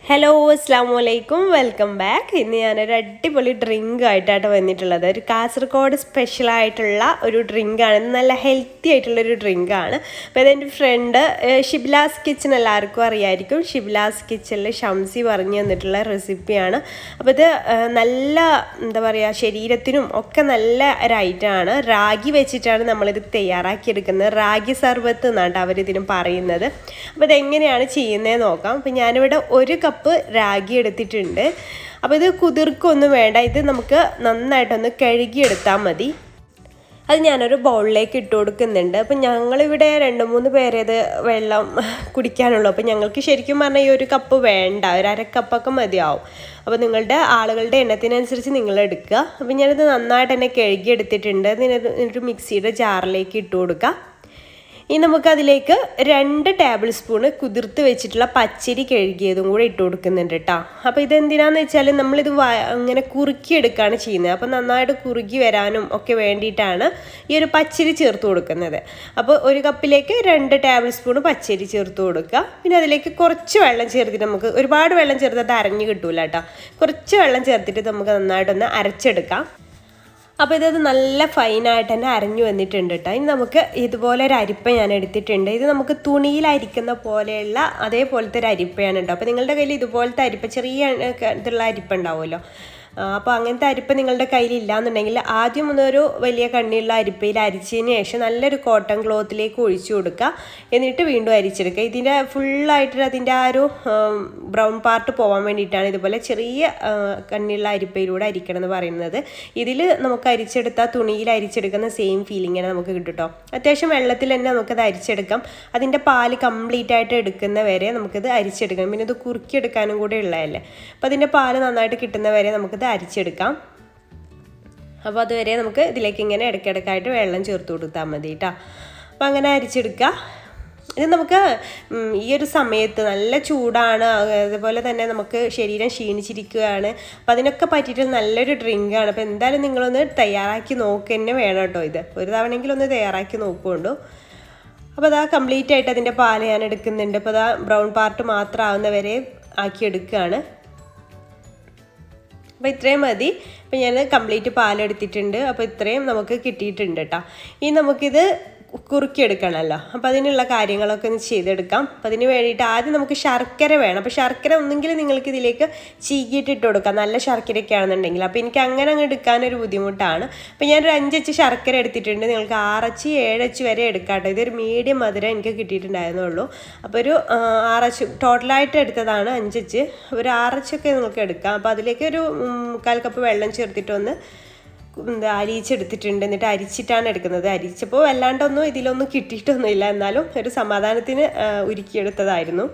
hello അസ്സാം വലൈക്കും welcome back ഇന്ന് ഞാനൊരു അടിപൊളി ഡ്രിങ്ക് ആയിട്ടാണ് വന്നിട്ടുള്ളത് ഒരു കാസർഗോഡ് സ്പെഷ്യൽ ആയിട്ടുള്ള ഒരു ഡ്രിങ്കാണ് നല്ല ഹെൽത്തി ആയിട്ടുള്ളൊരു ഡ്രിങ്കാണ് അപ്പോൾ ഇതെൻ്റെ ഫ്രണ്ട് ഷിബ്ലാസ് കിച്ചൺ എല്ലാവർക്കും അറിയായിരിക്കും ഷിബ്ലാസ് കിച്ചണിൽ ഷംസി പറഞ്ഞു തന്നിട്ടുള്ള റെസിപ്പിയാണ് അപ്പോൾ ഇത് ഏഹ്, നല്ല എന്താ പറയുക ശരീരത്തിനും ഒക്കെ നല്ല ഒരു ഐറ്റമാണ് റാഗി വെച്ചിട്ടാണ് നമ്മളിത് തയ്യാറാക്കിയെടുക്കുന്നത് റാഗി സർബത്ത് എന്നാണ് അവരിതിന് പറയുന്നത് അപ്പോൾ ഇതെങ്ങനെയാണ് ചെയ്യുന്നത് നോക്കാം അപ്പോൾ ഞാനിവിടെ ഒരു കപ്പ് റാഗി എടുത്തിട്ടുണ്ട് അപ്പോൾ ഇത് കുതിർക്കൊന്നും വേണ്ട ഇത് നമുക്ക് നന്നായിട്ടൊന്ന് കഴുകിയെടുത്താൽ മതി അത് ഞാനൊരു ബൗളിലേക്ക് ഇട്ട് കൊടുക്കുന്നുണ്ട് അപ്പം ഞങ്ങളിവിടെ രണ്ട് മൂന്ന് പേരെ ഇത് വെള്ളം കുടിക്കാനുള്ളൂ അപ്പം ഞങ്ങൾക്ക് ശരിക്കും പറഞ്ഞാൽ ഈ ഒരു കപ്പ് വേണ്ട ഒരു അര കപ്പൊക്കെ മതിയാവും അപ്പോൾ നിങ്ങളുടെ ആളുകളുടെ എണ്ണത്തിനനുസരിച്ച് നിങ്ങൾ എടുക്കുക അപ്പം ഞാനിത് നന്നായിട്ട് തന്നെ കഴുകി എടുത്തിട്ടുണ്ട് ഇതിനൊരു ഒരു മിക്സിയുടെ ജാറിലേക്ക് ഇട്ട് കൊടുക്കുക ഇനി നമുക്ക് അതിലേക്ക് രണ്ട് ടേബിൾ സ്പൂണ് കുതിർത്ത് വെച്ചിട്ടുള്ള പച്ചരി കഴുകിയതും കൂടെ ഇട്ട് കൊടുക്കുന്നുണ്ട് കേട്ടോ അപ്പോൾ ഇതെന്തിനാന്ന് വെച്ചാൽ നമ്മളിത് വ അങ്ങനെ കുറുക്കിയെടുക്കുകയാണ് ചെയ്യുന്നത് അപ്പോൾ നന്നായിട്ട് കുറുകി വരാനും ഒക്കെ വേണ്ടിയിട്ടാണ് ഈ ഒരു പച്ചരി ചേർത്ത് കൊടുക്കുന്നത് അപ്പോൾ ഒരു കപ്പിലേക്ക് രണ്ട് ടേബിൾ സ്പൂണ് പച്ചരി ചേർത്ത് കൊടുക്കുക പിന്നെ അതിലേക്ക് കുറച്ച് വെള്ളം ചേർത്തിട്ട് നമുക്ക് ഒരുപാട് വെള്ളം ചേർത്ത് അത് അരഞ്ഞ് കിട്ടൂല കേട്ടോ കുറച്ച് വെള്ളം ചേർത്തിട്ട് നമുക്ക് നന്നായിട്ടൊന്ന് അരച്ചെടുക്കാം അപ്പോൾ ഇതത് നല്ല ഫൈനായിട്ട് തന്നെ അരഞ്ഞു വന്നിട്ടുണ്ട് കേട്ടോ ഇനി നമുക്ക് ഇതുപോലെ ഒരു അരിപ്പ ഞാൻ എടുത്തിട്ടുണ്ട് ഇത് നമുക്ക് തുണിയിൽ അരിക്കുന്ന പോലെയുള്ള അതേപോലത്തെ ഒരു അരിപ്പയാണ് കേട്ടോ അപ്പോൾ നിങ്ങളുടെ കയ്യിൽ ഇതുപോലത്തെ അരിപ്പ ചെറിയ ഏഹ്, ഇതുള്ള അരിപ്പ ഉണ്ടാവുമല്ലോ അപ്പോൾ അങ്ങനത്തെ അരിപ്പ നിങ്ങളുടെ കയ്യിൽ ഇല്ലാന്നുണ്ടെങ്കിൽ ആദ്യം ഒന്നൊരു വലിയ കണ്ണിയുള്ള അരിപ്പയിൽ അരിച്ചതിന് ശേഷം നല്ലൊരു കോട്ടൺ ക്ലോത്തിലേക്ക് ഒഴിച്ചു കൊടുക്കുക എന്നിട്ട് വീണ്ടും അരിച്ചെടുക്കുക ഇതിൻ്റെ ഫുള്ളായിട്ട് അതിൻ്റെ ആ ഒരു ബ്രൗൺ പാർട്ട് പോകാൻ വേണ്ടിയിട്ടാണ് ഇതുപോലെ ചെറിയ ആ, കണ്ണിയുള്ള അരിപ്പയിലൂടെ അരിക്കണം എന്ന് പറയുന്നത് ഇതിൽ നമുക്ക് അരിച്ചെടുത്ത തുണിയിൽ അരിച്ചെടുക്കുന്ന സെയിം ഫീലിംഗാണ് നമുക്ക് കിട്ടും കേട്ടോ അത്യാവശ്യം വെള്ളത്തിൽ തന്നെ നമുക്കത് അരിച്ചെടുക്കാം അതിൻ്റെ പാല് കംപ്ലീറ്റ് ആയിട്ട് എടുക്കുന്ന വരെ നമുക്കത് അരിച്ചെടുക്കാം പിന്നെ ഇത് കുറുക്കിയെടുക്കാനും കൂടെ ഉള്ളതല്ലേ അപ്പോൾ അതിൻ്റെ പാല് നന്നായിട്ട് കിട്ടുന്ന വരെ നമുക്കത് അരിച്ചെടുക്കാം അപ്പോൾ അതുവരെ നമുക്ക് ഇതിലേക്ക് ഇങ്ങനെ ഇടയ്ക്കിടയ്ക്കായിട്ട് വെള്ളം ചേർത്ത് കൊടുത്താൽ മതി കേട്ടോ അപ്പോൾ അങ്ങനെ അരിച്ചെടുക്കുക ഇത് നമുക്ക് ഉം, ഈ ഒരു സമയത്ത് നല്ല ചൂടാണ് അതുപോലെ തന്നെ നമുക്ക് ശരീരം ക്ഷീണിച്ചിരിക്കുകയാണ് അപ്പം അതിനൊക്കെ പറ്റിയിട്ട് നല്ലൊരു ഡ്രിങ്കാണ് അപ്പോൾ എന്തായാലും നിങ്ങളൊന്ന് തയ്യാറാക്കി നോക്കുക തന്നെ വേണം കേട്ടോ ഇത് ഒരു തവണയെങ്കിലും ഒന്ന് തയ്യാറാക്കി നോക്കുകൊണ്ടു അപ്പോൾ അതാ കംപ്ലീറ്റ് ആയിട്ട് അതിൻ്റെ പാല് ഞാൻ എടുക്കുന്നുണ്ട് അപ്പോൾ അതാ ബ്രൗൺ പാർട്ട് മാത്രം ആവുന്നവരെ ആക്കി എടുക്കുകയാണ് അപ്പോൾ ഇത്രയും മതി അപ്പോൾ ഞാൻ കംപ്ലീറ്റ് പാലെടുത്തിട്ടുണ്ട് അപ്പോൾ ഇത്രയും നമുക്ക് കിട്ടിയിട്ടുണ്ട് കേട്ടോ ഇനി നമുക്കിത് കുറുക്കിയെടുക്കണമല്ലോ അപ്പോൾ അതിനുള്ള കാര്യങ്ങളൊക്കെ ഒന്ന് ചെയ്തെടുക്കാം അപ്പോൾ അതിന് വേണ്ടിയിട്ട് ആദ്യം നമുക്ക് ശർക്കര വേണം അപ്പോൾ ശർക്കര ഒന്നെങ്കിൽ നിങ്ങൾക്ക് ഇതിലേക്ക് ചീകിയിട്ട് ഇട്ട് കൊടുക്കാം നല്ല ശർക്കരയൊക്കെ ആണെന്നുണ്ടെങ്കിൽ അപ്പോൾ എനിക്ക് അങ്ങനെ അങ്ങ് എടുക്കാനൊരു ബുദ്ധിമുട്ടാണ് അപ്പോൾ ഞാനൊരു അഞ്ചച്ച് ശർക്കര എടുത്തിട്ടുണ്ട് നിങ്ങൾക്ക് ആറച്ച് ഏഴച്ച് വരെ എടുക്കാം കേട്ടോ ഇതൊരു മീഡിയം മധുരം എനിക്ക് കിട്ടിയിട്ടുണ്ടായിരുന്നുള്ളൂ അപ്പോൾ ഒരു ആ, ആറച്ച് ടോട്ടലായിട്ട് എടുത്തതാണ് അഞ്ചച്ച് ഒരു ആറച്ചൊക്കെ നിങ്ങൾക്ക് എടുക്കാം അപ്പോൾ അതിലേക്ക് ഒരു ഉം, മുക്കാൽ കപ്പ് വെള്ളം ചേർത്തിട്ടൊന്ന് എന്താ അരിച്ചെടുത്തിട്ടുണ്ട് എന്നിട്ട് അരിച്ചിട്ടാണ് എടുക്കുന്നത് അരിച്ചപ്പോൾ വല്ലാണ്ടൊന്നും ഇതിലൊന്നും കിട്ടിയിട്ടൊന്നുമില്ല എന്നാലും ഒരു സമാധാനത്തിന് ആ, ഉരുക്കിയെടുത്തതായിരുന്നു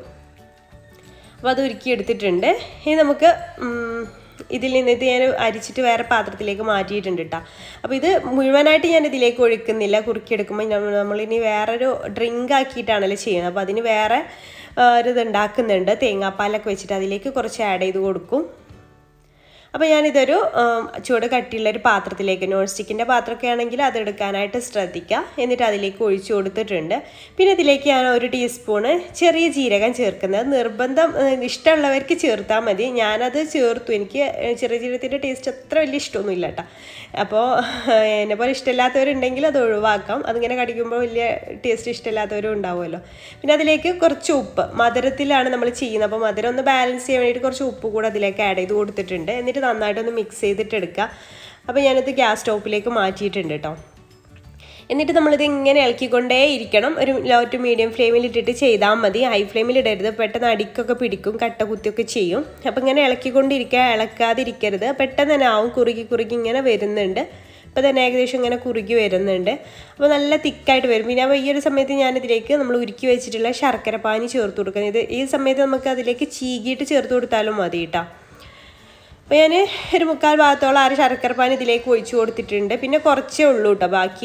അപ്പോൾ അത് ഉരുക്കിയെടുത്തിട്ടുണ്ട് ഇനി നമുക്ക് ഉം, ഇതിൽ നിന്ന് ഇത് ഞാൻ അരിച്ചിട്ട് വേറെ പാത്രത്തിലേക്ക് മാറ്റിയിട്ടുണ്ട് കേട്ടോ അപ്പോൾ ഇത് മുഴുവനായിട്ട് ഞാൻ ഇതിലേക്ക് ഒഴിക്കുന്നില്ല കുറുക്കിയെടുക്കുമ്പോൾ നമ്മൾ നമ്മളിനി വേറൊരു ഡ്രിങ്ക് ആക്കിയിട്ടാണല്ലോ ചെയ്യുന്നത് അപ്പോൾ അതിന് വേറെ ആ, ഒരു ഇത് ഉണ്ടാക്കുന്നുണ്ട് തേങ്ങാപ്പാലൊക്കെ വെച്ചിട്ട് അതിലേക്ക് കുറച്ച് ആഡ് ചെയ്ത് കൊടുക്കും അപ്പോൾ ഞാനിതൊരു ഉം, ചൂട് കട്ടിയുള്ള ഒരു പാത്രത്തിലേക്ക് നോൺ സ്റ്റിക്കിൻ്റെ പാത്രമൊക്കെ ആണെങ്കിൽ അത് എടുക്കാനായിട്ട് ശ്രദ്ധിക്കുക എന്നിട്ട് അതിലേക്ക് ഒഴിച്ചു കൊടുത്തിട്ടുണ്ട് പിന്നെ ഇതിലേക്ക് ഞാൻ ഒരു ടീസ്പൂണ് ചെറിയ ജീരകം ചേർക്കുന്നത് നിർബന്ധം ഉം, ഇഷ്ടമുള്ളവർക്ക് ചേർത്താൽ മതി ഞാനത് ചേർത്തു എനിക്ക് ചെറിയ ജീരകത്തിൻ്റെ ടേസ്റ്റ് അത്ര വലിയ ഇഷ്ടമൊന്നുമില്ല കേട്ടോ അപ്പോൾ എന്നെ പോലെ ഇഷ്ടമില്ലാത്തവരുണ്ടെങ്കിൽ അത് ഒഴിവാക്കാം അതിങ്ങനെ കടിക്കുമ്പോൾ വലിയ ടേസ്റ്റ് ഇഷ്ടമില്ലാത്തവരും ഉണ്ടാവുമല്ലോ പിന്നെ അതിലേക്ക് കുറച്ച് ഉപ്പ് മധുരത്തിലാണ് നമ്മൾ ചെയ്യുന്നത് അപ്പോൾ മധുരം ഒന്ന് ബാലൻസ് ചെയ്യാൻ വേണ്ടിയിട്ട് കുറച്ച് ഉപ്പ് കൂടെ അതിലേക്ക് ആഡ് ചെയ്ത് കൊടുത്തിട്ടുണ്ട് എന്നിട്ട് നന്നായിട്ടൊന്ന് മിക്സ് ചെയ്തിട്ട് എടുക്കുക അപ്പോൾ ഞാനിത് ഗ്യാസ് സ്റ്റോപ്പിലേക്ക് മാറ്റിയിട്ടുണ്ട് കേട്ടോ എന്നിട്ട് നമ്മളിത് ഇങ്ങനെ ഇളക്കിക്കൊണ്ടേ ഇരിക്കണം ഒരു ലോ ടു മീഡിയം ഫ്ലെയിമിൽ ഇട്ടിട്ട് ചെയ്താൽ മതി ഹൈ ഫ്ലെയിമിൽ ഇടരുത് പെട്ടെന്ന് അടിക്കൊക്കെ പിടിക്കും കട്ട കുത്തിയൊക്കെ ചെയ്യും അപ്പോൾ ഇങ്ങനെ ഇളക്കിക്കൊണ്ടിരിക്കുക ഇളക്കാതിരിക്കരുത് പെട്ടെന്ന് തന്നെ ആവും കുറുകി കുറുകി ഇങ്ങനെ വരുന്നുണ്ട് അപ്പോൾ തന്നെ ഏകദേശം ഇങ്ങനെ കുറുകി വരുന്നുണ്ട് അപ്പോൾ നല്ല തിക്കായിട്ട് വരും പിന്നെ അപ്പോൾ ഈ ഒരു സമയത്ത് ഞാനിതിലേക്ക് നമ്മൾ ഉരുക്കി വെച്ചിട്ടുള്ള ശർക്കര പാനി ചേർത്ത് കൊടുക്കുന്നത് ഇത് ഈ സമയത്ത് നമുക്ക് അതിലേക്ക് ചീകിയിട്ട് ചേർത്ത് കൊടുത്താലും മതി കേട്ടോ അപ്പോൾ ഞാൻ ഒരു മുക്കാൽ ഭാഗത്തോളം ആറ് ശർക്കര പാനി ഇതിലേക്ക് ഒഴിച്ചു കൊടുത്തിട്ടുണ്ട് പിന്നെ കുറച്ചേ ഉള്ളൂ കേട്ടോ ബാക്കി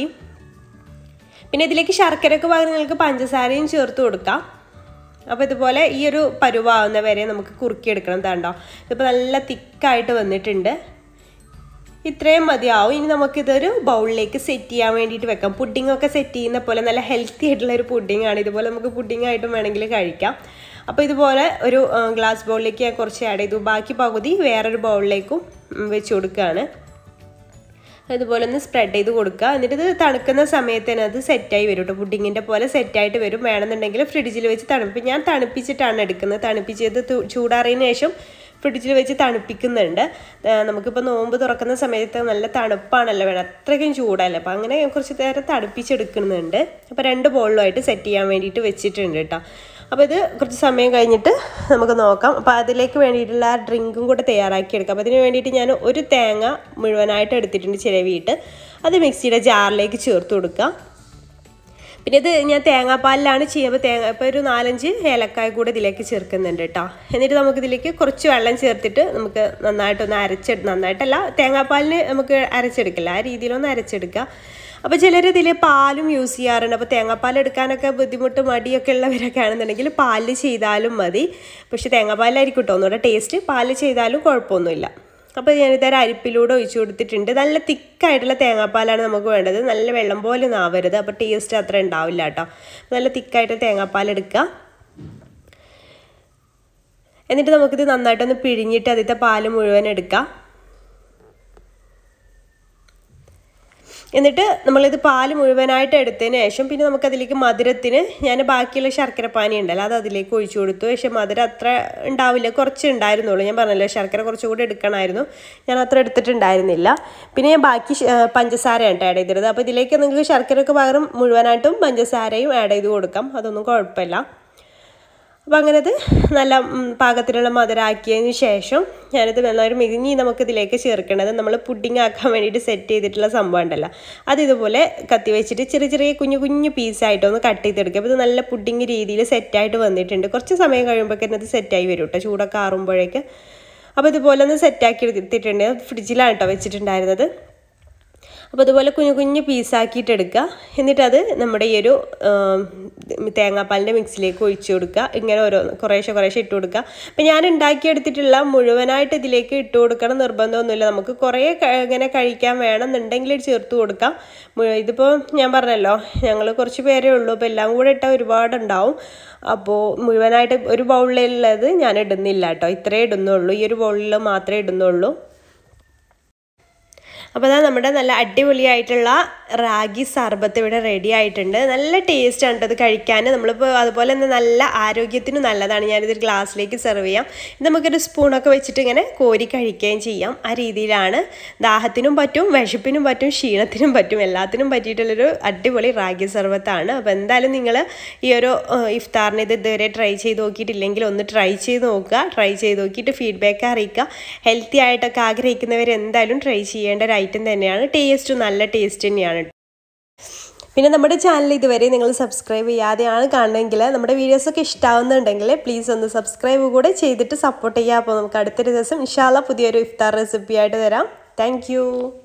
പിന്നെ ഇതിലേക്ക് ശർക്കരക്ക് പകരം നിങ്ങൾക്ക് പഞ്ചസാരയും ചേർത്ത് കൊടുക്കാം അപ്പോൾ ഇതുപോലെ ഈ ഒരു പരുവാവുന്ന വരെ നമുക്ക് കുറുക്കിയെടുക്കണം താണ്ടോ ഇതിപ്പോൾ നല്ല തിക്കായിട്ട് വന്നിട്ടുണ്ട് ഇത്രയും മതിയാവും ഇനി നമുക്കിതൊരു ബൗളിലേക്ക് സെറ്റ് ചെയ്യാൻ വേണ്ടിയിട്ട് വെക്കാം പുഡിംഗ് ഒക്കെ സെറ്റ് ചെയ്യുന്ന പോലെ നല്ല ഹെൽത്തി ആയിട്ടുള്ള ഒരു പുഡിംഗ് ആണ് ഇതുപോലെ നമുക്ക് പുഡിംഗ് ആയിട്ടും വേണമെങ്കിൽ കഴിക്കാം അപ്പോൾ ഇതുപോലെ ഒരു ഗ്ലാസ് ബൗളിലേക്ക് ഞാൻ കുറച്ച് ആഡ് ചെയ്തു ബാക്കി പകുതി വേറൊരു ബൗളിലേക്കും വെച്ച് കൊടുക്കുകയാണ് അതുപോലെ ഒന്ന് സ്പ്രെഡ് ചെയ്ത് കൊടുക്കുക എന്നിട്ട് ഇത് തണുക്കുന്ന സമയത്ത് തന്നെ അത് സെറ്റായി വരും കേട്ടോ പുഡിങ്ങിൻ്റെ പോലെ സെറ്റായിട്ട് വരും വേണമെന്നുണ്ടെങ്കിൽ ഫ്രിഡ്ജിൽ വെച്ച് തണുപ്പ് ഞാൻ തണുപ്പിച്ചിട്ടാണ് എടുക്കുന്നത് തണുപ്പിച്ചത് ചൂടാറിയതിന് ശേഷം ഫ്രിഡ്ജിൽ വെച്ച് തണുപ്പിക്കുന്നുണ്ട് നമുക്കിപ്പോൾ നോമ്പ് തുറക്കുന്ന സമയത്ത് നല്ല തണുപ്പാണല്ലോ വേണം അത്രയ്ക്കും ചൂടല്ലേ അപ്പോൾ അങ്ങനെ കുറച്ച് നേരം തണുപ്പിച്ചെടുക്കുന്നുണ്ട് അപ്പോൾ രണ്ട് ബോളിലുമായിട്ട് സെറ്റ് ചെയ്യാൻ വേണ്ടിയിട്ട് വെച്ചിട്ടുണ്ട് കേട്ടോ അപ്പോൾ ഇത് കുറച്ച് സമയം കഴിഞ്ഞിട്ട് നമുക്ക് നോക്കാം അപ്പോൾ അതിലേക്ക് വേണ്ടിയിട്ടുള്ള ആ ഡ്രിങ്കും കൂടെ തയ്യാറാക്കി എടുക്കാം അപ്പോൾ അതിന് വേണ്ടിയിട്ട് ഞാൻ ഒരു തേങ്ങ മുഴുവനായിട്ട് എടുത്തിട്ടുണ്ട് ചിലവിയിട്ട് അത് മിക്സിയുടെ ജാറിലേക്ക് ചേർത്ത് കൊടുക്കുക പിന്നെ ഇത് ഞാൻ തേങ്ങാപ്പാലിലാണ് ചെയ്യുമ്പോൾ തേങ്ങ ഇപ്പോൾ ഒരു നാലഞ്ച് ഏലക്കായ കൂടെ ഇതിലേക്ക് ചേർക്കുന്നുണ്ട് കേട്ടോ എന്നിട്ട് നമുക്ക് ഇതിലേക്ക് കുറച്ച് വെള്ളം ചേർത്തിട്ട് നമുക്ക് നന്നായിട്ടൊന്ന് അരച്ചെടു നന്നായിട്ടല്ല തേങ്ങാപ്പാലിന് നമുക്ക് അരച്ചെടുക്കില്ല ആ രീതിയിലൊന്ന് അരച്ചെടുക്കുക അപ്പോൾ ചിലർ ഇതിൽ പാലും യൂസ് ചെയ്യാറുണ്ട് അപ്പോൾ തേങ്ങാപ്പാൽ എടുക്കാനൊക്കെ ബുദ്ധിമുട്ട് മടിയൊക്കെ ഉള്ളവരൊക്കെ ആണെന്നുണ്ടെങ്കിൽ പാലിൽ ചെയ്താലും മതി പക്ഷേ തേങ്ങാപ്പാലായിരിക്കും കേട്ടോ ഒന്നുകൂടെ ടേസ്റ്റ് പാലിൽ ചെയ്താലും കുഴപ്പമൊന്നുമില്ല അപ്പോൾ ഞാനിതേരം അരിപ്പിലൂടെ ഒഴിച്ചു കൊടുത്തിട്ടുണ്ട് നല്ല തിക്കായിട്ടുള്ള തേങ്ങാപ്പാലാണ് നമുക്ക് വേണ്ടത് നല്ല വെള്ളം പോലെ ഒന്നും ആവരുത് അപ്പോൾ ടേസ്റ്റ് അത്ര ഉണ്ടാവില്ല കേട്ടോ നല്ല തിക്കായിട്ട് തേങ്ങാപ്പാൽ എടുക്കുക എന്നിട്ട് നമുക്കിത് നന്നായിട്ടൊന്ന് പിഴിഞ്ഞിട്ട് അതിലത്തെ പാല് മുഴുവൻ എടുക്കാം എന്നിട്ട് നമ്മളിത് പാല് മുഴുവനായിട്ട് എടുത്തതിന് ശേഷം പിന്നെ നമുക്കതിലേക്ക് മധുരത്തിന് ഞാൻ ബാക്കിയുള്ള ശർക്കര പാനി ഉണ്ടല്ലോ അത് അതിലേക്ക് ഒഴിച്ചു കൊടുത്തു പക്ഷേ മധുരം അത്ര ഉണ്ടാവില്ല കുറച്ച് ഉണ്ടായിരുന്നുള്ളൂ ഞാൻ പറഞ്ഞല്ലോ ശർക്കര കുറച്ചുകൂടി എടുക്കണമായിരുന്നു ഞാൻ അത്ര എടുത്തിട്ടുണ്ടായിരുന്നില്ല പിന്നെ ഞാൻ ബാക്കി പഞ്ചസാരയാണ് ആഡ് ചെയ്തിരുന്നത് അപ്പോൾ ഇതിലേക്ക് നിങ്ങൾക്ക് ശർക്കരയ്ക്ക് പകരം മുഴുവനായിട്ടും പഞ്ചസാരയും ആഡ് ചെയ്ത് കൊടുക്കാം അതൊന്നും കുഴപ്പമില്ല അപ്പോൾ അങ്ങനെ അത് നല്ല പാകത്തിലുള്ള മധുരമാക്കിയതിന് ശേഷം ഞാനിത് നന്നായിട്ട് മിതിഞ്ഞി നമുക്കിതിലേക്ക് ചേർക്കേണ്ടത് നമ്മൾ പുഡിംഗ് ആക്കാൻ വേണ്ടിയിട്ട് സെറ്റ് ചെയ്തിട്ടുള്ള സംഭവം ഉണ്ടല്ലോ അത് ഇതുപോലെ കത്തി വെച്ചിട്ട് ചെറിയ ചെറിയ കുഞ്ഞു കുഞ്ഞു പീസായിട്ട് ഒന്ന് കട്ട് ചെയ്തെടുക്കുക അപ്പോൾ ഇത് നല്ല പുഡിംഗ് രീതിയിൽ സെറ്റായിട്ട് വന്നിട്ടുണ്ട് കുറച്ച് സമയം കഴിയുമ്പോഴേക്കും അത് സെറ്റായി വരും കേട്ടോ ചൂടൊക്കെ ആറുമ്പോഴേക്ക് അപ്പോൾ ഇതുപോലെ ഒന്ന് സെറ്റാക്കി എടുത്തിട്ടുണ്ട് ഫ്രിഡ്ജിലാണ് കേട്ടോ വെച്ചിട്ടുണ്ടായിരുന്നത് അപ്പോൾ അതുപോലെ കുഞ്ഞു കുഞ്ഞു പീസാക്കിയിട്ട് എടുക്കുക എന്നിട്ടത് നമ്മുടെ ഈ ഒരു തേങ്ങാപ്പാലിൻ്റെ മിക്സിലേക്ക് ഒഴിച്ചു കൊടുക്കുക ഇങ്ങനെ ഓരോ കുറേശ്ശെ കുറേശ്ശെ ഇട്ട് കൊടുക്കുക അപ്പോൾ ഞാൻ ഉണ്ടാക്കിയെടുത്തിട്ടുള്ള മുഴുവനായിട്ട് ഇതിലേക്ക് ഇട്ട് കൊടുക്കണം നിർബന്ധമൊന്നുമില്ല നമുക്ക് കുറേ ഇങ്ങനെ കഴിക്കാൻ വേണമെന്നുണ്ടെങ്കിൽ ചേർത്ത് കൊടുക്കാം ഇതിപ്പോൾ ഞാൻ പറഞ്ഞല്ലോ ഞങ്ങൾ കുറച്ച് പേരേ ഉള്ളൂ അപ്പോൾ എല്ലാം കൂടെ ഇട്ടാൽ ഒരുപാടുണ്ടാവും അപ്പോൾ മുഴുവനായിട്ട് ഒരു ബൗളിലുള്ളത് ഞാൻ ഇടുന്നില്ല കേട്ടോ ഇത്രേ ഇടുന്നുള്ളൂ ഈ ഒരു ബൗളിൽ മാത്രമേ ഇടുന്നുള്ളൂ അപ്പോൾ അതാ നമ്മുടെ നല്ല അടിപൊളിയായിട്ടുള്ള റാഗി സർബത്ത് ഇവിടെ റെഡി ആയിട്ടുണ്ട് നല്ല ടേസ്റ്റ് ആണ് ഇത് കഴിക്കാൻ നമ്മളിപ്പോൾ അതുപോലെ തന്നെ നല്ല ആരോഗ്യത്തിനും നല്ലതാണ് ഞാനിത് ഗ്ലാസ്സിലേക്ക് സെർവ് ചെയ്യാം ഇത് നമുക്കൊരു സ്പൂണൊക്കെ വെച്ചിട്ട് ഇങ്ങനെ കോരി കഴിക്കുകയും ചെയ്യാം ആ രീതിയിലാണ് ദാഹത്തിനും പറ്റും വിശപ്പിനും പറ്റും ക്ഷീണത്തിനും പറ്റും എല്ലാത്തിനും പറ്റിയിട്ടുള്ളൊരു അടിപൊളി റാഗി സർബത്താണ് അപ്പോൾ എന്തായാലും നിങ്ങൾ ഈ ഒരു ഇഫ്താറിന് ഇത് ഇതുവരെ ട്രൈ ചെയ്ത് നോക്കിയിട്ടില്ലെങ്കിൽ ഒന്ന് ട്രൈ ചെയ്ത് നോക്കുക ട്രൈ ചെയ്ത് നോക്കിയിട്ട് ഫീഡ്ബാക്ക് അറിയിക്കുക ഹെൽത്തി ആയിട്ടൊക്കെ ആഗ്രഹിക്കുന്നവർ എന്തായാലും ട്രൈ ചെയ്യേണ്ട ഒരു ഐറ്റം തന്നെയാണ് ടേസ്റ്റ് നല്ല ടേസ്റ്റ് തന്നെയാണ് പിന്നെ നമ്മുടെ ചാനൽ ഇതുവരെ നിങ്ങൾ സബ്സ്ക്രൈബ് ചെയ്യാതെയാണ് കാണുന്നതെങ്കിൽ നമ്മുടെ വീഡിയോസൊക്കെ ഇഷ്ടമാവുന്നുണ്ടെങ്കിൽ പ്ലീസ് ഒന്ന് സബ്സ്ക്രൈബ് കൂടെ ചെയ്തിട്ട് സപ്പോർട്ട് ചെയ്യുക അപ്പോൾ നമുക്ക് അടുത്തൊരു ദിവസം ഇൻഷാല്ല പുതിയൊരു ഇഫ്താർ റെസിപ്പി ആയിട്ട് തരാം താങ്ക്